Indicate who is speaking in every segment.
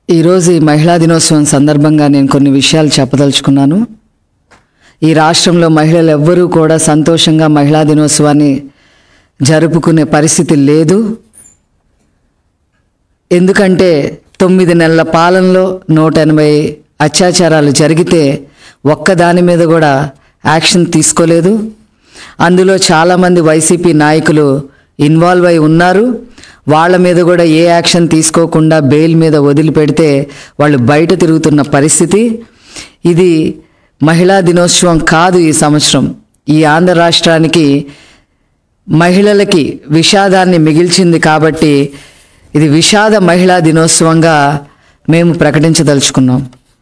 Speaker 1: ఈరోజు ఈ మహిళా దినోత్సవం సందర్భంగా నేను కొన్ని విషయాలు చెప్పదలుచుకున్నాను ఈ రాష్ట్రంలో మహిళలు ఎవ్వరూ కూడా సంతోషంగా మహిళా దినోత్సవాన్ని జరుపుకునే పరిస్థితి లేదు ఎందుకంటే తొమ్మిది నెలల పాలనలో నూట ఎనభై అత్యాచారాలు జరిగితే ఒక్కదాని మీద కూడా యాక్షన్ తీసుకోలేదు అందులో చాలామంది వైసీపీ నాయకులు ఇన్వాల్వ్ అయి ఉన్నారు వాళ్ళ మీద కూడా ఏ యాక్షన్ తీసుకోకుండా బెయిల్ మీద వదిలిపెడితే వాళ్ళు బయట తిరుగుతున్న పరిస్థితి ఇది మహిళా దినోత్సవం కాదు ఈ సంవత్సరం ఈ ఆంధ్ర రాష్ట్రానికి మహిళలకి విషాదాన్ని మిగిల్చింది కాబట్టి ఇది విషాద మహిళా దినోత్సవంగా మేము ప్రకటించదలుచుకున్నాం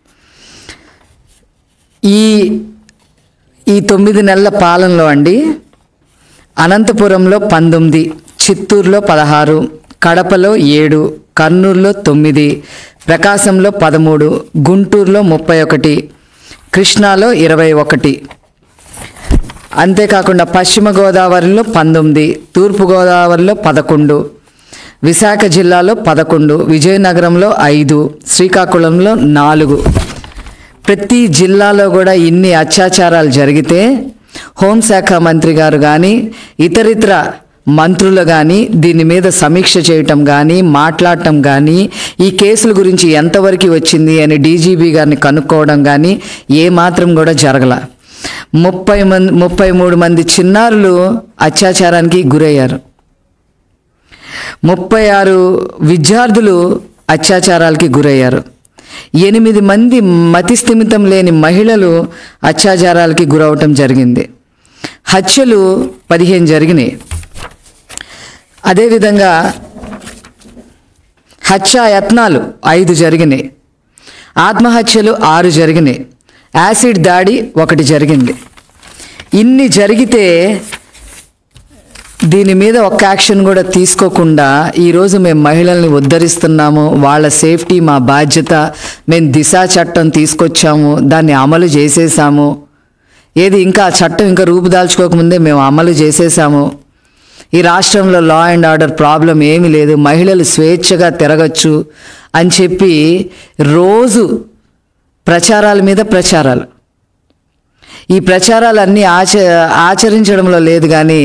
Speaker 1: ఈ ఈ తొమ్మిది నెలల పాలనలో అండి అనంతపురంలో పంతొమ్మిది చిత్తూరులో పదహారు కడపలో ఏడు కర్నూలులో తొమ్మిది ప్రకాశంలో పదమూడు గుంటూరులో ముప్పై ఒకటి కృష్ణాలో ఇరవై ఒకటి అంతేకాకుండా పశ్చిమ గోదావరిలో పంతొమ్మిది తూర్పు గోదావరిలో పదకొండు విశాఖ జిల్లాలో పదకొండు విజయనగరంలో ఐదు శ్రీకాకుళంలో నాలుగు ప్రతి జిల్లాలో కూడా ఇన్ని అత్యాచారాలు జరిగితే హోంశాఖ మంత్రి గారు కానీ ఇతరితర మంత్రులు కానీ దీని మీద సమీక్ష చేయటం కానీ మాట్లాడటం కానీ ఈ కేసుల గురించి ఎంతవరకు వచ్చింది అని డీజీపీ గారిని కనుక్కోవడం కానీ ఏమాత్రం కూడా జరగల ముప్పై మంది ముప్పై మూడు మంది చిన్నారులు అత్యాచారానికి గురయ్యారు ముప్పై ఆరు విద్యార్థులు అత్యాచారాలకి గురయ్యారు ఎనిమిది మంది మతిస్థిమితం లేని మహిళలు అత్యాచారాలకి గురవటం జరిగింది హత్యలు పదిహేను జరిగినాయి అదేవిధంగా హత్యా యత్నాలు ఐదు జరిగినాయి ఆత్మహత్యలు ఆరు జరిగినాయి యాసిడ్ దాడి ఒకటి జరిగింది ఇన్ని జరిగితే దీని మీద ఒక్క యాక్షన్ కూడా తీసుకోకుండా ఈరోజు మేము మహిళల్ని ఉద్ధరిస్తున్నాము వాళ్ళ సేఫ్టీ మా బాధ్యత మేము దిశా చట్టం తీసుకొచ్చాము దాన్ని అమలు చేసేసాము ఏది ఇంకా ఆ చట్టం ఇంకా రూపుదాల్చుకోకముందే మేము అమలు చేసేసాము ఈ రాష్ట్రంలో లా అండ్ ఆర్డర్ ప్రాబ్లం ఏమీ లేదు మహిళలు స్వేచ్ఛగా తిరగచ్చు అని చెప్పి రోజు ప్రచారాల మీద ప్రచారాలు ఈ ప్రచారాలన్నీ ఆచ ఆచరించడంలో లేదు కానీ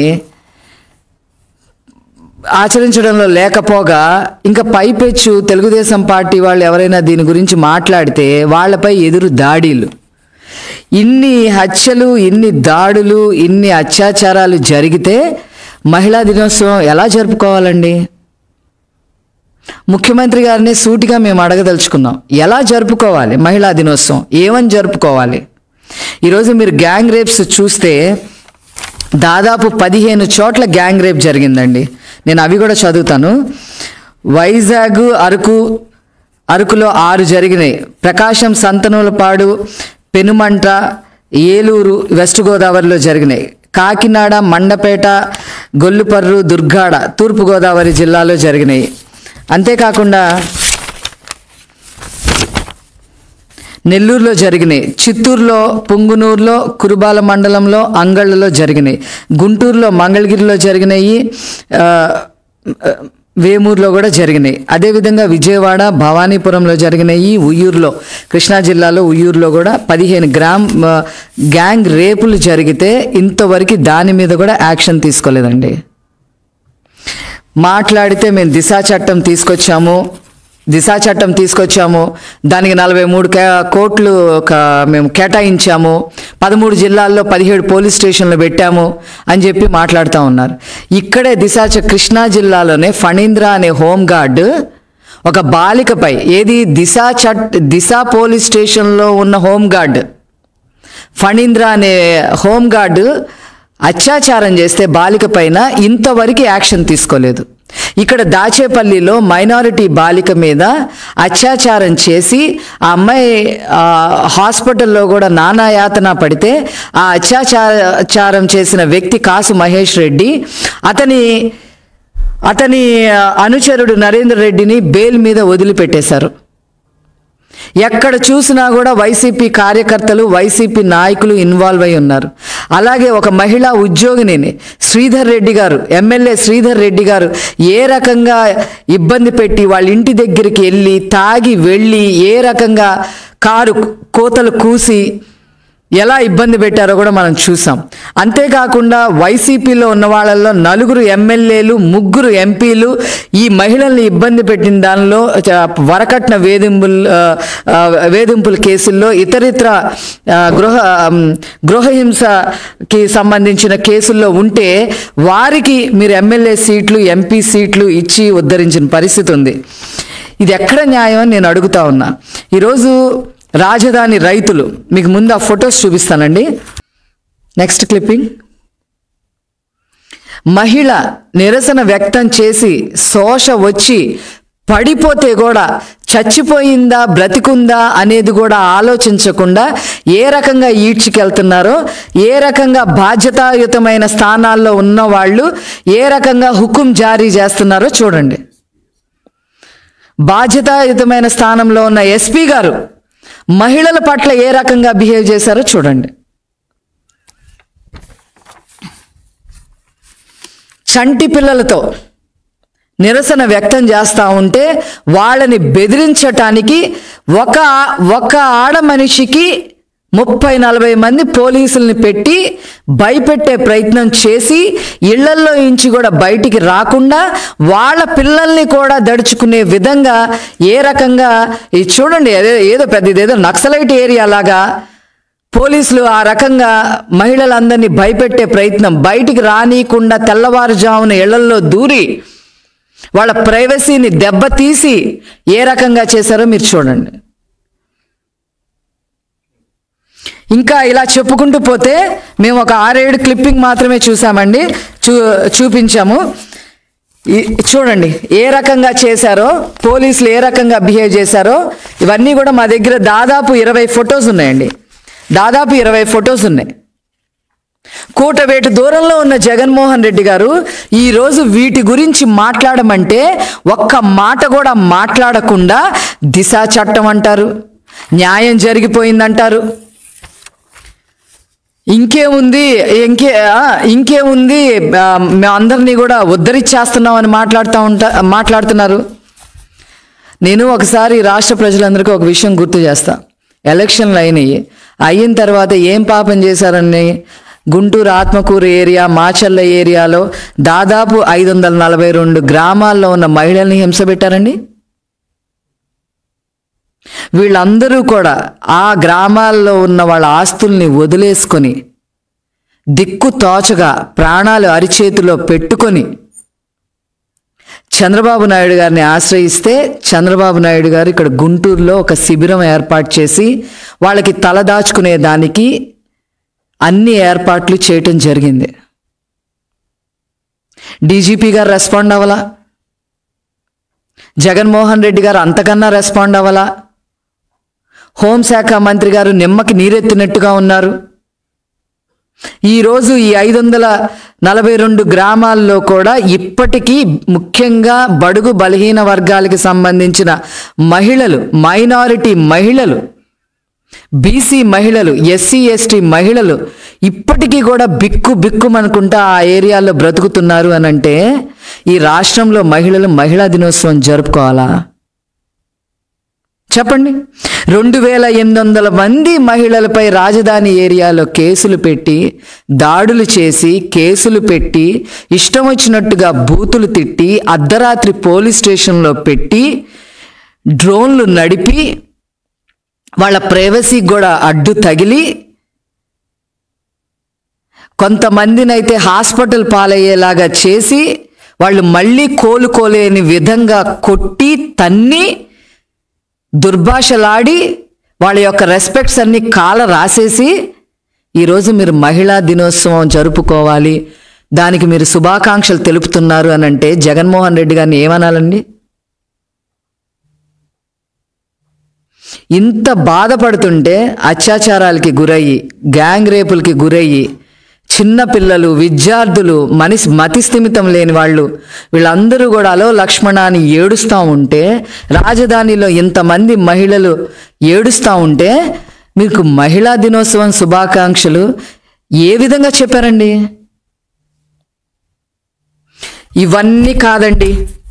Speaker 1: ఆచరించడంలో లేకపోగా ఇంకా పైపెచ్చు తెలుగుదేశం పార్టీ వాళ్ళు ఎవరైనా దీని గురించి మాట్లాడితే వాళ్ళపై ఎదురు దాడిలు ఇన్ని హత్యలు ఇన్ని దాడులు ఇన్ని అత్యాచారాలు జరిగితే మహిళా దినోత్సవం ఎలా జరుపుకోవాలండి ముఖ్యమంత్రి గారిని సూటిగా మేము అడగదలుచుకున్నాం ఎలా జరుపుకోవాలి మహిళా దినోత్సవం ఏమని జరుపుకోవాలి ఈరోజు మీరు గ్యాంగ్ రేప్స్ చూస్తే దాదాపు పదిహేను చోట్ల గ్యాంగ్ రేప్ జరిగిందండి నేను అవి కూడా చదువుతాను వైజాగ్ అరకు అరకులో ఆరు జరిగినాయి ప్రకాశం సంతనూలపాడు పెనుమంట ఏలూరు వెస్ట్ గోదావరిలో జరిగినాయి కాకినాడ మండపేట గొల్లుపర్రు దుర్గాడ తూర్పుగోదావరి జిల్లాలో జరిగినాయి అంతేకాకుండా నెల్లూరులో జరిగినాయి చిత్తూరులో పుంగునూరులో కురుబాల మండలంలో అంగళ్ళలో జరిగినాయి గుంటూరులో మంగళగిరిలో జరిగినాయి ఆ, ఆ, వేమూరులో కూడా జరిగినాయి అదేవిధంగా విజయవాడ భవానీపురంలో జరిగినాయి ఉయ్యూరులో కృష్ణా జిల్లాలో ఉయ్యూరులో కూడా పదిహేను గ్రామ్ ఆ, గ్యాంగ్ రేపులు జరిగితే ఇంతవరకు దాని మీద కూడా యాక్షన్ తీసుకోలేదండి మాట్లాడితే మేము దిశా చట్టం తీసుకొచ్చాము దిశా చట్టం తీసుకొచ్చాము దానికి నలభై మూడు కే కోట్లు ఒక మేము కేటాయించాము పదమూడు జిల్లాల్లో పదిహేడు పోలీస్ స్టేషన్లు పెట్టాము అని చెప్పి మాట్లాడుతూ ఉన్నారు ఇక్కడే దిశా చ- కృష్ణా జిల్లాలోనే ఫణీంద్ర అనే హోంగార్డ్ ఒక బాలికపై ఏది దిశా చట్ దిశా పోలీస్ స్టేషన్లో ఉన్న హోంగార్డ్ ఫణీంద్ర అనే హోంగార్డ్ అత్యాచారం చేస్తే బాలిక పైన ఇంతవరకు యాక్షన్ తీసుకోలేదు ఇక్కడ దాచేపల్లిలో మైనారిటీ బాలిక మీద అత్యాచారం చేసి ఆ అమ్మాయి ఆ, హాస్పిటల్లో కూడా నానా యాతన పడితే ఆ అత్యాచారం చేసిన వ్యక్తి కాసు మహేష్ రెడ్డి అతని అతని ఆ, అనుచరుడు నరేంద్ర రెడ్డిని బెయిల్ మీద వదిలిపెట్టేశారు ఎక్కడ చూసినా కూడా వైసీపీ కార్యకర్తలు వైసీపీ నాయకులు ఇన్వాల్వ్ అయి ఉన్నారు అలాగే ఒక మహిళా ఉద్యోగిని శ్రీధర్ రెడ్డి గారు ఎమ్మెల్యే శ్రీధర్ రెడ్డి గారు ఏ రకంగా ఇబ్బంది పెట్టి వాళ్ళ ఇంటి దగ్గరికి వెళ్ళి తాగి వెళ్ళి ఏ రకంగా కారు కోతలు కూసి ఎలా ఇబ్బంది పెట్టారో కూడా మనం చూసాం అంతేకాకుండా వైసీపీలో ఉన్న వాళ్ళల్లో నలుగురు ఎమ్మెల్యేలు ముగ్గురు ఎంపీలు ఈ మహిళల్ని ఇబ్బంది పెట్టిన దానిలో చ- వరకట్న వేధింపులు ఆ, ఆ, వేధింపుల కేసుల్లో ఇతరితర ఆ, గృహ ఆమ్, గృహహింసకి సంబంధించిన కేసుల్లో ఉంటే వారికి మీరు ఎమ్మెల్యే సీట్లు ఎంపీ సీట్లు ఇచ్చి ఉద్ధరించిన పరిస్థితి ఉంది ఇది ఎక్కడ న్యాయం అని నేను అడుగుతా ఉన్నా ఈరోజు రాజధాని రైతులు మీకు ముందు ఆ ఫొటోస్ చూపిస్తానండి నెక్స్ట్ క్లిప్పింగ్ మహిళ నిరసన వ్యక్తం చేసి శోష వచ్చి పడిపోతే కూడా చచ్చిపోయిందా బ్రతికుందా అనేది కూడా ఆలోచించకుండా ఏ రకంగా ఈడ్చికెళ్తున్నారో ఏ రకంగా బాధ్యతాయుతమైన స్థానాల్లో ఉన్న వాళ్ళు ఏ రకంగా హుకుం జారీ చేస్తున్నారో చూడండి బాధ్యతాయుతమైన స్థానంలో ఉన్న ఎస్పీ గారు మహిళల పట్ల ఏ రకంగా బిహేవ్ చేశారో చూడండి చంటి పిల్లలతో నిరసన వ్యక్తం చేస్తూ ఉంటే వాళ్ళని బెదిరించటానికి ఒక ఒక ఆడ మనిషికి ముప్పై నలభై మంది పోలీసుల్ని పెట్టి భయపెట్టే ప్రయత్నం చేసి ఇళ్లల్లో నుంచి కూడా బయటికి రాకుండా వాళ్ళ పిల్లల్ని కూడా దడుచుకునే విధంగా ఏ రకంగా ఇది చూడండి అదే ఏదో పెద్ద ఇదేదో నక్సలైట్ ఏరియా లాగా పోలీసులు ఆ రకంగా మహిళలందరినీ భయపెట్టే ప్రయత్నం బయటికి రానియకుండా తెల్లవారుజామున ఇళ్లల్లో దూరి వాళ్ళ ప్రైవసీని దెబ్బతీసి ఏ రకంగా చేశారో మీరు చూడండి ఇంకా ఇలా చెప్పుకుంటూ పోతే మేము ఒక ఆరేడు క్లిప్పింగ్ మాత్రమే చూసామండి చూ చూపించాము ఈ- చూడండి ఏ రకంగా చేశారో పోలీసులు ఏ రకంగా బిహేవ్ చేశారో ఇవన్నీ కూడా మా దగ్గర దాదాపు ఇరవై ఫొటోస్ ఉన్నాయండి దాదాపు ఇరవై ఫొటోస్ ఉన్నాయి కూటవేటు దూరంలో ఉన్న జగన్మోహన్ రెడ్డి గారు ఈరోజు వీటి గురించి మాట్లాడమంటే ఒక్క మాట కూడా మాట్లాడకుండా దిశ చట్టం అంటారు న్యాయం జరిగిపోయిందంటారు ఇంకేముంది ఇంకే ఆ, ఇంకేముంది ఆ, మేమందరినీ కూడా ఉద్ధరించేస్తున్నాం అని మాట్లాడుతూ ఉంటా మాట్లాడుతున్నారు నేను ఒకసారి రాష్ట్ర ప్రజలందరికీ ఒక విషయం గుర్తు చేస్తా ఎలక్షన్లు అయినాయి అయిన తర్వాత ఏం పాపం చేశారని గుంటూరు ఆత్మకూరు ఏరియా మాచల్ల ఏరియాలో దాదాపు ఐదు వందల నలభై రెండు గ్రామాల్లో ఉన్న మహిళల్ని హింస పెట్టారండి వీళ్ళందరూ కూడా ఆ గ్రామాల్లో ఉన్న వాళ్ళ ఆస్తుల్ని వదిలేసుకొని దిక్కు తోచగా ప్రాణాలు అరిచేతిలో పెట్టుకొని చంద్రబాబు నాయుడు గారిని ఆశ్రయిస్తే చంద్రబాబు నాయుడు గారు ఇక్కడ గుంటూరులో ఒక శిబిరం ఏర్పాటు చేసి వాళ్ళకి తలదాచుకునే దానికి అన్ని ఏర్పాట్లు చేయటం జరిగింది డీజీపీ గారు రెస్పాండ్ అవ్వలా జగన్మోహన్ రెడ్డి గారు అంతకన్నా రెస్పాండ్ అవ్వలా హోంశాఖ మంత్రి గారు నిమ్మకి నీరెత్తినట్టుగా ఉన్నారు ఈరోజు ఈ ఐదు వందల నలభై రెండు గ్రామాల్లో కూడా ఇప్పటికీ ముఖ్యంగా బడుగు బలహీన వర్గాలకి సంబంధించిన మహిళలు మైనారిటీ మహిళలు బీసీ మహిళలు ఎస్సీ ఎస్టీ మహిళలు ఇప్పటికీ కూడా బిక్కు బిక్కుమనుకుంటా ఆ ఏరియాలో బ్రతుకుతున్నారు అని అంటే ఈ రాష్ట్రంలో మహిళలు మహిళా దినోత్సవం జరుపుకోవాలా చెప్పండి రెండు వేల ఎనిమిది వందల మంది మహిళలపై రాజధాని ఏరియాలో కేసులు పెట్టి దాడులు చేసి కేసులు పెట్టి ఇష్టం వచ్చినట్టుగా బూతులు తిట్టి అర్ధరాత్రి పోలీస్ స్టేషన్లో పెట్టి డ్రోన్లు నడిపి వాళ్ళ ప్రైవసీకి కూడా అడ్డు తగిలి కొంతమందినైతే హాస్పిటల్ పాలయ్యేలాగా చేసి వాళ్ళు మళ్ళీ కోలుకోలేని విధంగా కొట్టి తన్ని దుర్భాషలాడి వాళ్ళ యొక్క రెస్పెక్ట్స్ అన్ని కాల రాసేసి ఈరోజు మీరు మహిళా దినోత్సవం జరుపుకోవాలి దానికి మీరు శుభాకాంక్షలు తెలుపుతున్నారు అని అంటే జగన్మోహన్ రెడ్డి గారిని ఏమనాలండి ఇంత బాధపడుతుంటే అత్యాచారాలకి గురయ్యి గ్యాంగ్ రేపులకి గురయ్యి చిన్న పిల్లలు విద్యార్థులు మనిషి మతి స్థిమితం లేని వాళ్ళు వీళ్ళందరూ కూడా అలో లక్ష్మణ అని ఏడుస్తూ ఉంటే రాజధానిలో ఇంతమంది మహిళలు ఏడుస్తూ ఉంటే మీకు మహిళా దినోత్సవం శుభాకాంక్షలు ఏ విధంగా చెప్పారండి ఇవన్నీ కాదండి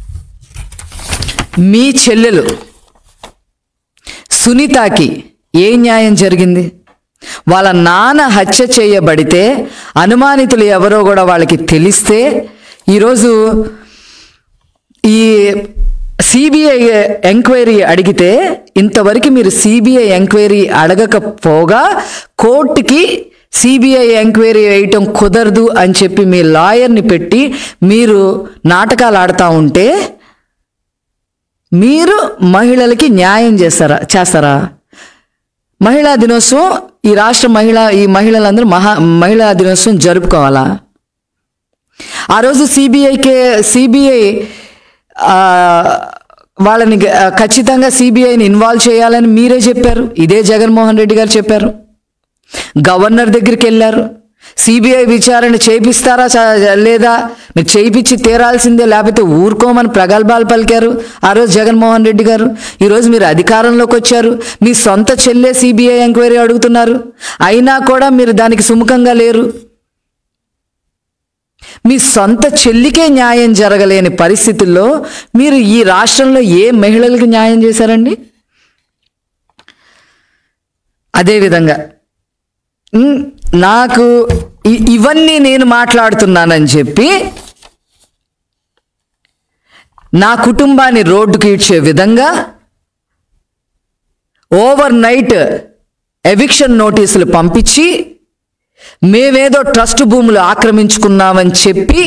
Speaker 1: మీ చెల్లెలు సునీతకి ఏ న్యాయం జరిగింది వాళ్ళ నాన్న హత్య చేయబడితే అనుమానితులు ఎవరో కూడా వాళ్ళకి తెలిస్తే ఈరోజు ఈ సిబిఐ ఎంక్వైరీ అడిగితే ఇంతవరకు మీరు సిబిఐ ఎంక్వైరీ అడగకపోగా కోర్టుకి సిబిఐ ఎంక్వైరీ వేయటం కుదరదు అని చెప్పి మీ లాయర్ని పెట్టి మీరు నాటకాలు ఆడుతూ ఉంటే మీరు మహిళలకి న్యాయం చేస్తారా చేస్తారా మహిళా దినోత్సవం ఈ రాష్ట్ర మహిళ ఈ మహిళలందరూ మహా మహిళా దినోత్సవం జరుపుకోవాలా ఆ రోజు సిబిఐకే సిబిఐ వాళ్ళని గ- ఖచ్చితంగా సిబిఐని ఇన్వాల్వ్ చేయాలని మీరే చెప్పారు ఇదే జగన్మోహన్ రెడ్డి గారు చెప్పారు గవర్నర్ దగ్గరికి వెళ్ళారు సిబిఐ విచారణ చేపిస్తారా చ- లేదా మీరు చేయించి తీరాల్సిందే లేకపోతే ఊరుకోమని ప్రగల్భాలు పలికారు ఆ రోజు జగన్మోహన్ రెడ్డి గారు ఈరోజు మీరు అధికారంలోకి వచ్చారు మీ సొంత చెల్లె సిబిఐ ఎంక్వైరీ అడుగుతున్నారు అయినా కూడా మీరు దానికి సుముఖంగా లేరు మీ సొంత చెల్లికే న్యాయం జరగలేని పరిస్థితుల్లో మీరు ఈ రాష్ట్రంలో ఏ మహిళలకు న్యాయం చేశారండి అదేవిధంగా ఉమ్, నాకు ఇ- ఇవన్నీ నేను మాట్లాడుతున్నానని చెప్పి నా కుటుంబాన్ని రోడ్డుకి ఇచ్చే విధంగా ఓవర్ నైట్ ఎవిక్షన్ నోటీసులు పంపించి మేమేదో ట్రస్ట్ భూములు ఆక్రమించుకున్నామని చెప్పి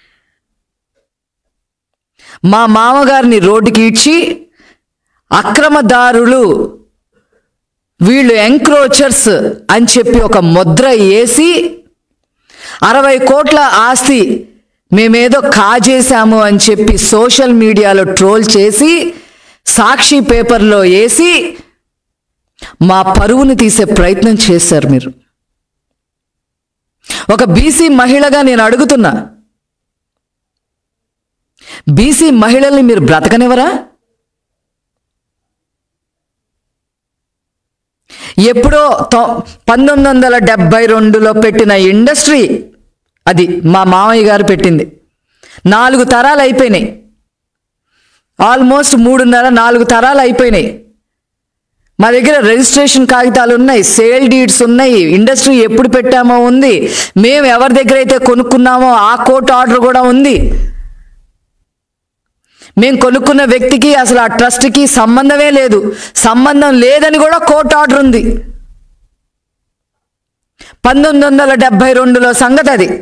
Speaker 1: మా మామగారిని రోడ్డుకి ఇచ్చి అక్రమదారులు వీళ్ళు ఎంక్రోచర్స్ అని చెప్పి ఒక ముద్ర వేసి అరవై కోట్ల ఆస్తి మేమేదో కాజేశాము అని చెప్పి సోషల్ మీడియాలో ట్రోల్ చేసి సాక్షి పేపర్లో వేసి మా పరువుని తీసే ప్రయత్నం చేశారు మీరు ఒక బీసీ మహిళగా నేను అడుగుతున్నా బీసీ మహిళల్ని మీరు బ్రతకనివరా ఎప్పుడో తొ- పంతొమ్మిది వందల డెబ్బై రెండులో పెట్టిన ఇండస్ట్రీ అది మా మామయ్య గారు పెట్టింది నాలుగు తరాలు అయిపోయినాయి ఆల్మోస్ట్ మూడున్నర నాలుగు తరాలు అయిపోయినాయి మా దగ్గర రిజిస్ట్రేషన్ కాగితాలు ఉన్నాయి సేల్ డీడ్స్ ఉన్నాయి ఇండస్ట్రీ ఎప్పుడు పెట్టామో ఉంది మేము ఎవరి దగ్గర అయితే కొనుక్కున్నామో ఆ కోర్టు ఆర్డర్ కూడా ఉంది మేము కొనుక్కున్న వ్యక్తికి అసలు ఆ ట్రస్ట్కి సంబంధమే లేదు సంబంధం లేదని కూడా కోర్టు ఆర్డర్ ఉంది పంతొమ్మిది వందల డెబ్బై రెండులో సంగతి అది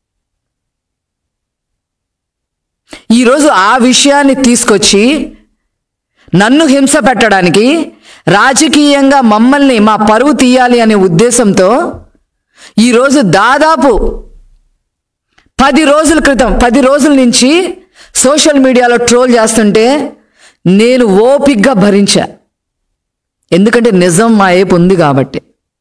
Speaker 1: ఈరోజు ఆ విషయాన్ని తీసుకొచ్చి నన్ను హింస పెట్టడానికి రాజకీయంగా మమ్మల్ని మా పరువు తీయాలి అనే ఉద్దేశంతో ఈరోజు దాదాపు పది రోజుల క్రితం పది రోజుల నుంచి సోషల్ మీడియాలో ట్రోల్ చేస్తుంటే నేను ఓపిగ్గా భరించా ఎందుకంటే నిజం మా ఏపు ఉంది కాబట్టి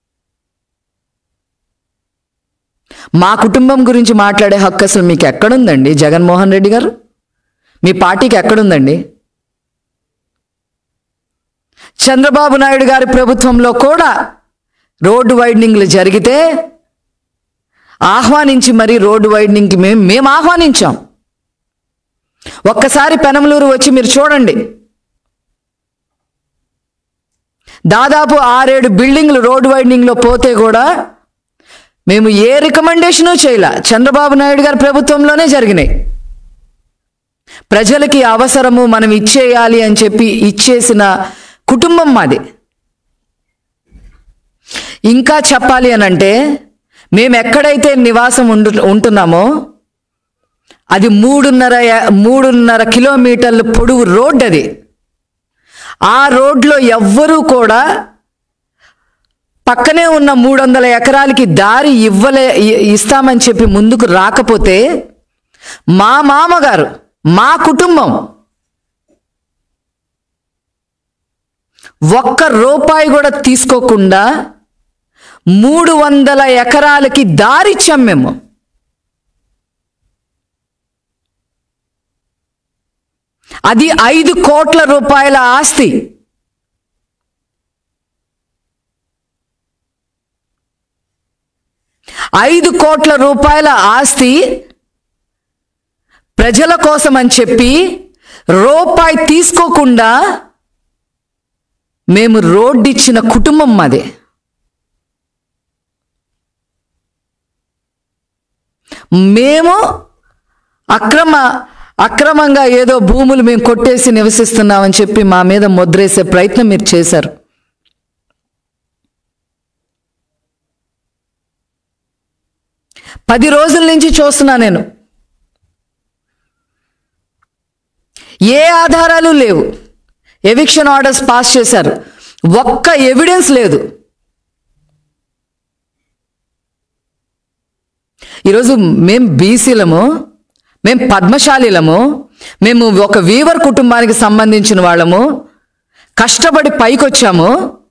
Speaker 1: మా కుటుంబం గురించి మాట్లాడే హక్కు అసలు మీకు ఎక్కడుందండి జగన్మోహన్ రెడ్డి గారు మీ పార్టీకి ఎక్కడుందండి చంద్రబాబు నాయుడు గారి ప్రభుత్వంలో కూడా రోడ్డు వైడనింగ్లు జరిగితే ఆహ్వానించి మరీ రోడ్డు వైడనింగ్కి మేము మేము ఆహ్వానించాం ఒక్కసారి పెనమలూరు వచ్చి మీరు చూడండి దాదాపు ఆరేడు బిల్డింగ్లు రోడ్డు వైడనింగ్లో పోతే కూడా మేము ఏ రికమెండేషను చేయలే చంద్రబాబు నాయుడు గారి ప్రభుత్వంలోనే జరిగినాయి ప్రజలకి అవసరము మనం ఇచ్చేయాలి అని చెప్పి ఇచ్చేసిన కుటుంబం మాది ఇంకా చెప్పాలి అని అంటే మేము ఎక్కడైతే నివాసం ఉండు ఉంటున్నామో అది మూడున్నర యా- మూడున్నర కిలోమీటర్ల పొడవు రోడ్ అది ఆ రోడ్లో ఎవ్వరూ కూడా పక్కనే ఉన్న మూడు వందల ఎకరాలకి దారి ఇవ్వలే ఇ- ఇస్తామని చెప్పి ముందుకు రాకపోతే మా మామగారు మా కుటుంబం ఒక్క రూపాయి కూడా తీసుకోకుండా మూడు వందల ఎకరాలకి దారిచ్చాం మేము అది ఐదు కోట్ల రూపాయల ఆస్తి ఐదు కోట్ల రూపాయల ఆస్తి ప్రజల కోసం అని చెప్పి రూపాయి తీసుకోకుండా మేము రోడ్డిచ్చిన కుటుంబం మాదే మేము అక్రమ అక్రమంగా ఏదో భూములు మేము కొట్టేసి నివసిస్తున్నామని చెప్పి మా మీద ముద్రేసే ప్రయత్నం మీరు చేశారు పది రోజుల నుంచి చూస్తున్నా నేను ఏ ఆధారాలు లేవు ఎవిక్షన్ ఆర్డర్స్ పాస్ చేశారు ఒక్క ఎవిడెన్స్ లేదు ఈరోజు మేం బీసీలము మేం పద్మశాలిలము మేము ఒక వీవర్ కుటుంబానికి సంబంధించిన వాళ్ళము కష్టపడి పైకొచ్చాము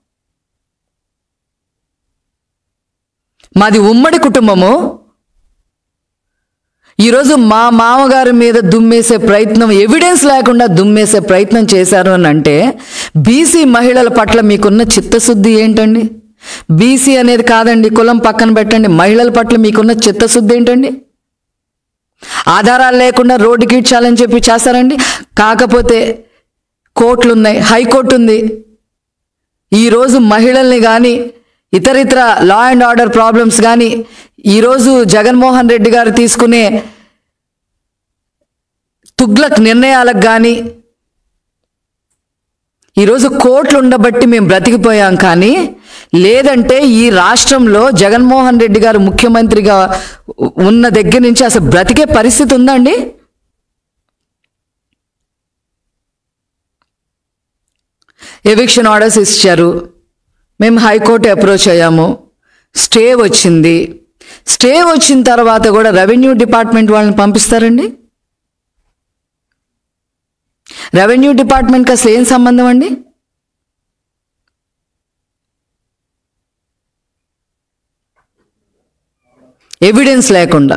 Speaker 1: మాది ఉమ్మడి కుటుంబము ఈరోజు మా మామగారి మీద దుమ్మేసే ప్రయత్నం ఎవిడెన్స్ లేకుండా దుమ్మేసే ప్రయత్నం చేశారు అని అంటే బీసీ మహిళల పట్ల మీకున్న చిత్తశుద్ధి ఏంటండి బీసీ అనేది కాదండి కులం పక్కన పెట్టండి మహిళల పట్ల మీకున్న చిత్తశుద్ధి ఏంటండి ఆధారాలు లేకుండా రోడ్డుకి ఇచ్చాలని చెప్పి చేస్తారండి కాకపోతే కోర్టులు ఉన్నాయి హైకోర్టు ఉంది ఈరోజు మహిళల్ని కానీ ఇతరితర లా అండ్ ఆర్డర్ ప్రాబ్లమ్స్ కానీ ఈరోజు జగన్మోహన్ రెడ్డి గారు తీసుకునే తుగ్లక్ నిర్ణయాలకు కానీ ఈరోజు కోర్టులు ఉండబట్టి మేము బ్రతికిపోయాం కానీ లేదంటే ఈ రాష్ట్రంలో జగన్మోహన్ రెడ్డి గారు ముఖ్యమంత్రిగా ఉన్న దగ్గర నుంచి అసలు బ్రతికే పరిస్థితి ఉందండి ఎవిక్షన్ ఆర్డర్స్ ఇచ్చారు మేము హైకోర్టు అప్రోచ్ అయ్యాము స్టే వచ్చింది స్టే వచ్చిన తర్వాత కూడా రెవెన్యూ డిపార్ట్మెంట్ వాళ్ళని పంపిస్తారండి రెవెన్యూ డిపార్ట్మెంట్కి అసలు ఏం సంబంధం అండి ఎవిడెన్స్ లేకుండా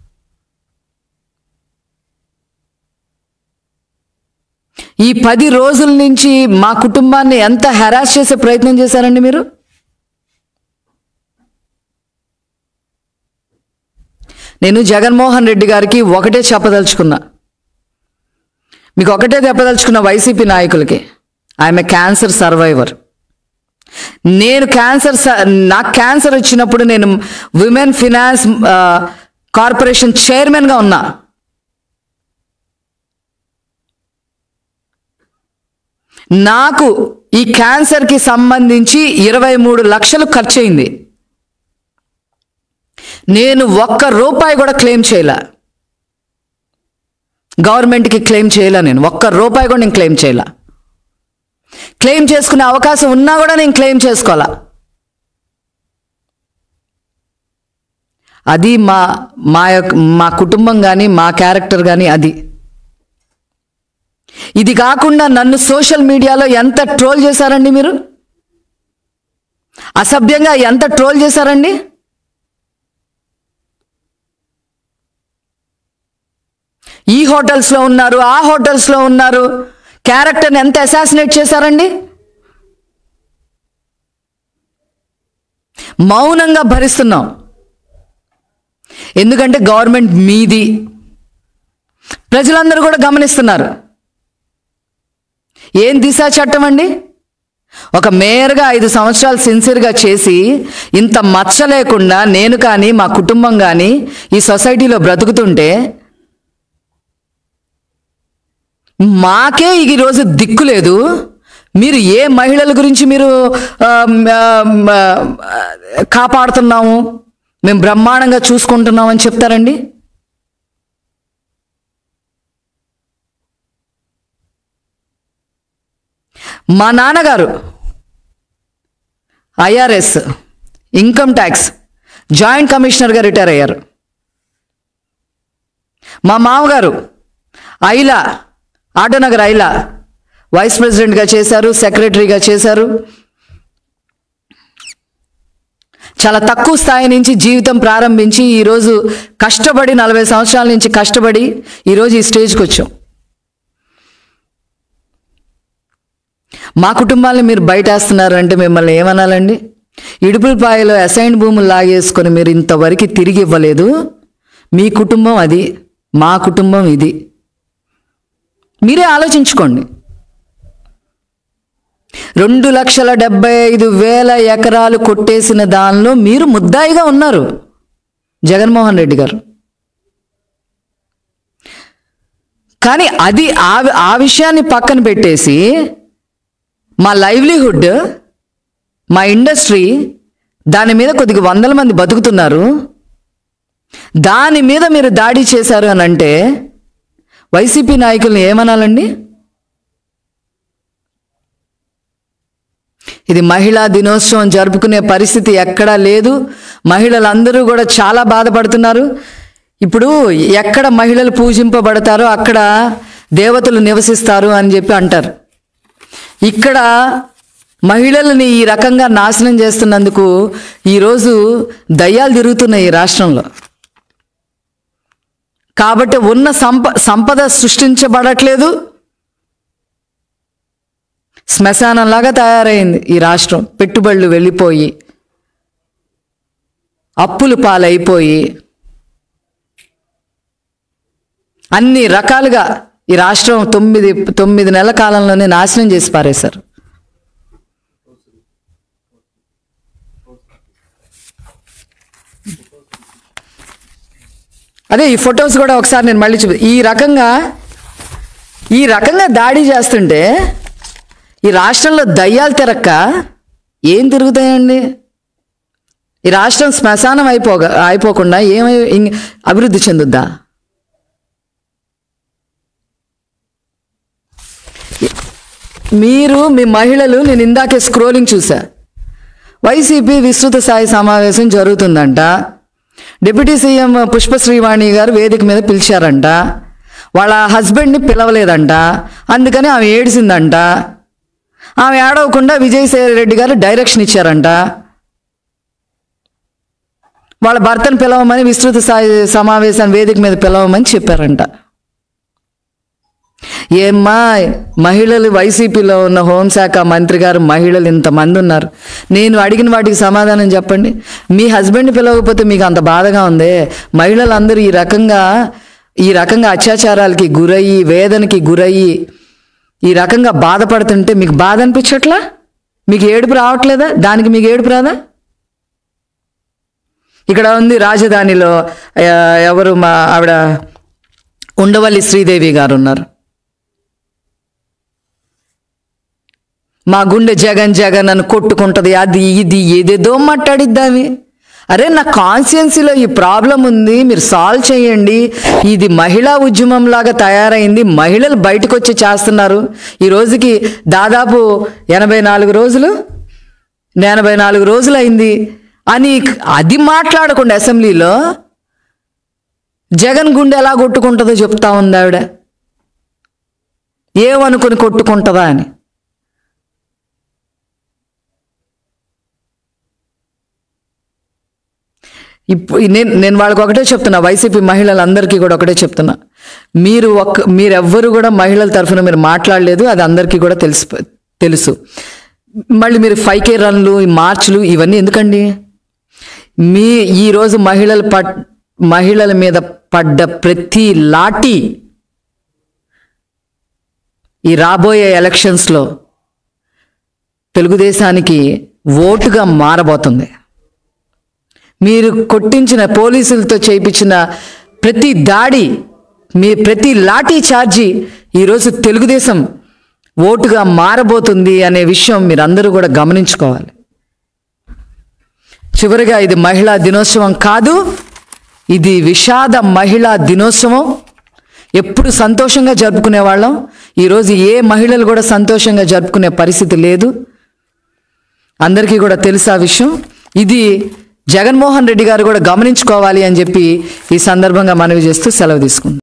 Speaker 1: ఈ పది రోజుల నుంచి మా కుటుంబాన్ని ఎంత హెరాస్ చేసే ప్రయత్నం చేశారండి మీరు నేను జగన్మోహన్ రెడ్డి గారికి ఒకటే చెప్పదలుచుకున్నా మీకు ఒకటే చెప్పదలుచుకున్న వైసీపీ నాయకులకి ఐఎమ్ ఏ క్యాన్సర్ సర్వైవర్ నేను క్యాన్సర్ స- నాకు క్యాన్సర్ వచ్చినప్పుడు నేను విమెన్ ఫినాన్స్ కార్పొరేషన్ చైర్మన్గా ఉన్నా నాకు ఈ క్యాన్సర్కి సంబంధించి ఇరవై మూడు లక్షలు ఖర్చు అయింది నేను ఒక్క రూపాయి కూడా క్లెయిమ్ చేయలే గవర్నమెంట్కి క్లెయిమ్ చేయలే నేను ఒక్క రూపాయి కూడా నేను క్లెయిమ్ చేయలే క్లెయిమ్ చేసుకునే అవకాశం ఉన్నా కూడా నేను క్లెయిమ్ చేసుకోవాలా అది మా మా యొక్క మా కుటుంబం కానీ మా క్యారెక్టర్ కానీ అది ఇది కాకుండా నన్ను సోషల్ మీడియాలో ఎంత ట్రోల్ చేశారండి మీరు అసభ్యంగా ఎంత ట్రోల్ చేశారండి ఈ హోటల్స్లో ఉన్నారు ఆ హోటల్స్లో ఉన్నారు క్యారెక్టర్ని ఎంత అసాసినేట్ చేశారండి మౌనంగా భరిస్తున్నాం ఎందుకంటే గవర్నమెంట్ మీది ప్రజలందరూ కూడా గమనిస్తున్నారు ఏం దిశ చట్టం అండి ఒక మేయర్గా ఐదు సంవత్సరాలు సిన్సియర్గా చేసి ఇంత మచ్చ లేకుండా నేను కానీ మా కుటుంబం కానీ ఈ సొసైటీలో బ్రతుకుతుంటే మాకే ఈ రోజు దిక్కు లేదు మీరు ఏ మహిళల గురించి మీరు ఆ, ఆ, ఆ, కాపాడుతున్నాము మేము బ్రహ్మాండంగా చూసుకుంటున్నాం అని చెప్తారండి మా నాన్నగారు ఐఆర్ఎస్ ఇన్కమ్ ట్యాక్స్ జాయింట్ కమిషనర్గా రిటైర్ అయ్యారు మా మామగారు ఐలా ఆటోనగర్ ఐలా వైస్ ప్రెసిడెంట్గా చేశారు సెక్రటరీగా చేశారు చాలా తక్కువ స్థాయి నుంచి జీవితం ప్రారంభించి ఈరోజు కష్టపడి నలభై సంవత్సరాల నుంచి కష్టపడి ఈరోజు ఈ స్టేజ్కి వచ్చాం మా కుటుంబాలను మీరు బయటేస్తున్నారు అంటే మిమ్మల్ని ఏమనాలండి ఇడుపులపాయలో అసైన్ భూములు లాగేసుకొని మీరు ఇంతవరకు తిరిగి ఇవ్వలేదు మీ కుటుంబం అది మా కుటుంబం ఇది మీరే ఆలోచించుకోండి రెండు లక్షల డెబ్బై ఐదు వేల ఎకరాలు కొట్టేసిన దానిలో మీరు ముద్దాయిగా ఉన్నారు జగన్మోహన్ రెడ్డి గారు కానీ అది ఆ ఆ విషయాన్ని పక్కన పెట్టేసి మా లైవ్లీహుడ్ మా ఇండస్ట్రీ దాని మీద కొద్దిగా వందల మంది బతుకుతున్నారు దాని మీద మీరు దాడి చేశారు అని అంటే వైసీపీ నాయకుల్ని ఏమనాలండి ఇది మహిళా దినోత్సవం జరుపుకునే పరిస్థితి ఎక్కడా లేదు మహిళలందరూ కూడా చాలా బాధపడుతున్నారు ఇప్పుడు ఎక్కడ మహిళలు పూజింపబడతారో అక్కడ దేవతలు నివసిస్తారు అని చెప్పి అంటారు ఇక్కడ మహిళలని ఈ రకంగా నాశనం చేస్తున్నందుకు ఈరోజు దయ్యాలు తిరుగుతున్నాయి ఈ రాష్ట్రంలో కాబట్టి ఉన్న సంప సంపద సృష్టించబడట్లేదు శ్మశానంలాగా తయారైంది ఈ రాష్ట్రం పెట్టుబడులు వెళ్ళిపోయి అప్పులు పాలైపోయి అన్ని రకాలుగా ఈ రాష్ట్రం తొమ్మిది తొమ్మిది నెలల కాలంలోనే నాశనం చేసి పారేశారు అదే ఈ ఫొటోస్ కూడా ఒకసారి నేను మళ్ళీ చూపి ఈ రకంగా ఈ రకంగా దాడి చేస్తుంటే ఈ రాష్ట్రంలో దయ్యాలు తిరక్క ఏం తిరుగుతాయండి ఈ రాష్ట్రం శ్మశానం అయిపోగా అయిపోకుండా ఏమై ఇం- అభివృద్ధి చెందుద్దా మీరు మీ మహిళలు నేను ఇందాకే స్క్రోలింగ్ చూసా వైసీపీ విస్తృత స్థాయి సమావేశం జరుగుతుందంట డిప్యూటీ సీఎం పుష్పశ్రీవాణి గారు వేదిక మీద పిలిచారంట వాళ్ళ హస్బెండ్ని పిలవలేదంట అందుకని ఆమె ఏడిసిందంట ఆమె ఏడవకుండా విజయసాయి రెడ్డి గారు డైరెక్షన్ ఇచ్చారంట వాళ్ళ భర్తను పిలవమని విస్తృత స్థాయి సమావేశం వేదిక మీద పిలవమని చెప్పారంట ఏమ్మా మహిళలు వైసీపీలో ఉన్న హోంశాఖ మంత్రి గారు మహిళలు ఇంతమంది ఉన్నారు నేను అడిగిన వాటికి సమాధానం చెప్పండి మీ హస్బెండ్ పిలవకపోతే మీకు అంత బాధగా ఉంది మహిళలందరూ ఈ రకంగా ఈ రకంగా అత్యాచారాలకి గురయ్యి వేదనకి గురయ్యి ఈ రకంగా బాధపడుతుంటే మీకు బాధ అనిపించట్లా మీకు ఏడుపు రావట్లేదా దానికి మీకు ఏడుపు రాదా ఇక్కడ ఉంది రాజధానిలో ఆ, ఎవరు మా ఆవిడ ఉండవల్లి శ్రీదేవి గారు ఉన్నారు మా గుండె జగన్ జగన్ అని కొట్టుకుంటది అది ఇది ఏదేదో మాట్లాడిద్దామి అరే నా కాన్స్టిట్యున్సీలో ఈ ప్రాబ్లం ఉంది మీరు సాల్వ్ చేయండి ఇది మహిళా ఉద్యమం లాగా తయారైంది మహిళలు బయటకు వచ్చి చేస్తున్నారు ఈ రోజుకి దాదాపు ఎనభై నాలుగు రోజులు ఎనభై నాలుగు రోజులు అయింది అని అది మాట్లాడకుండా అసెంబ్లీలో జగన్ గుండె ఎలా కొట్టుకుంటుందో చెప్తా ఉంది ఆవిడ ఏమనుకుని కొట్టుకుంటుందా అని ఇప్పుడు నేను నేను వాళ్ళకి ఒకటే చెప్తున్నా వైసీపీ మహిళలందరికీ కూడా ఒకటే చెప్తున్నా మీరు ఒక్క మీరెవ్వరు కూడా మహిళల తరఫున మీరు మాట్లాడలేదు అది అందరికీ కూడా తెలుసు తెలుసు మళ్ళీ మీరు ఫైవ్ కే రన్లు ఈ మార్చ్లు ఇవన్నీ ఎందుకండి మీ ఈరోజు మహిళలు పడ్ మహిళల మీద పడ్డ ప్రతి లాఠీ ఈ రాబోయే ఎలక్షన్స్లో తెలుగుదేశానికి ఓటుగా మారబోతుంది మీరు కొట్టించిన పోలీసులతో చేయించిన ప్రతి దాడి మీ ప్రతి లాఠీ చార్జీ ఈరోజు తెలుగుదేశం ఓటుగా మారబోతుంది అనే విషయం మీరందరూ కూడా గమనించుకోవాలి చివరిగా ఇది మహిళా దినోత్సవం కాదు ఇది విషాద మహిళా దినోత్సవం ఎప్పుడు సంతోషంగా జరుపుకునే వాళ్ళం ఈరోజు ఏ మహిళలు కూడా సంతోషంగా జరుపుకునే పరిస్థితి లేదు అందరికీ కూడా తెలుసు ఆ విషయం ఇది జగన్మోహన్ రెడ్డి గారు కూడా గమనించుకోవాలి అని చెప్పి ఈ సందర్భంగా మనవి చేస్తూ సెలవు తీసుకుంటాం